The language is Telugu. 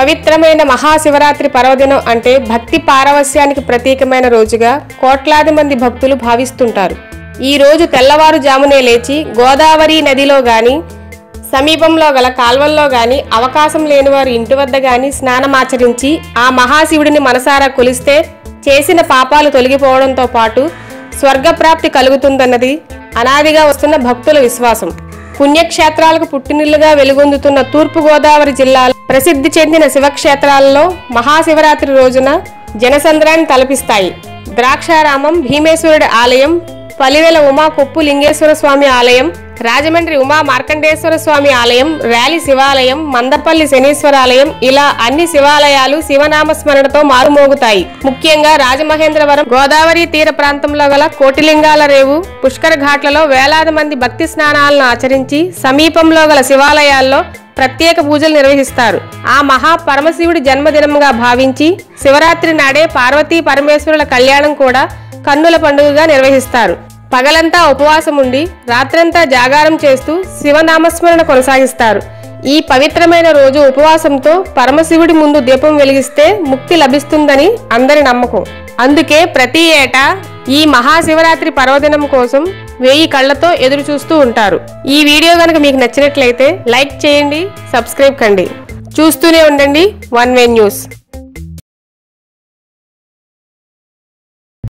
పవిత్రమైన మహాశివరాత్రి పర్వదినం అంటే భక్తి పారవస్యానికి ప్రతీకమైన రోజుగా కోట్లాది మంది భక్తులు భావిస్తుంటారు ఈ రోజు తెల్లవారుజామునే లేచి గోదావరి నదిలో గాని సమీపంలో గల కాల్వల్లో గాని అవకాశం లేని వారు ఇంటి వద్ద గాని స్నానమాచరించి ఆ మహాశివుడిని మనసారా కొలిస్తే చేసిన పాపాలు తొలగిపోవడంతో పాటు స్వర్గప్రాప్తి కలుగుతుందన్నది అనాదిగా వస్తున్న భక్తుల విశ్వాసం పుణ్యక్షేత్రాలకు పుట్టినిల్లుగా వెలుగొందుతున్న తూర్పు గోదావరి జిల్లాలో ప్రసిద్ధి చెందిన శివక్షేత్రాలలో మహాశివరాత్రి రోజున జనసంద్రాన్ని తలపిస్తాయి ద్రాక్షారామం భీమేశ్వరుడి ఆలయం పలివెల ఉమా కొప్పు లింగేశ్వర స్వామి ఆలయం రాజమండ్రి ఉమా మార్కండేశ్వర స్వామి ఆలయం ర్యాలీ శివాలయం మందపల్లి శనీశ్వర ఆలయం ఇలా అన్ని శివాలయాలు శివనామ స్మరణతో మారుమోగుతాయి ముఖ్యంగా రాజమహేంద్రవరం గోదావరి తీర ప్రాంతంలో గల కోటిలింగాల రేవు పుష్కర ఘాట్లలో వేలాది మంది భక్తి స్నానాలను ఆచరించి సమీపంలో గల శివాలయాల్లో ప్రత్యేక పూజలు నిర్వహిస్తారు ఆ మహా పరమశివుడి జన్మదినంగా భావించి శివరాత్రి నాడే పార్వతీ పరమేశ్వరుల కళ్యాణం కూడా కన్నుల పండుగగా నిర్వహిస్తారు పగలంతా ఉపవాసం ఉండి రాత్రంతా జాగారం చేస్తూ శివనామస్మరణ కొనసాగిస్తారు ఈ పవిత్రమైన రోజు ఉపవాసంతో పరమశివుడి ముందు దీపం వెలిగిస్తే ముక్తి లభిస్తుందని అందరి నమ్మకం అందుకే ప్రతి ఏటా ఈ మహాశివరాత్రి పర్వదినం కోసం వేయి కళ్ళతో ఎదురు చూస్తూ ఉంటారు ఈ వీడియో కనుక మీకు నచ్చినట్లయితే లైక్ చేయండి సబ్స్క్రైబ్ కండి చూస్తూనే ఉండండి వన్ వే న్యూస్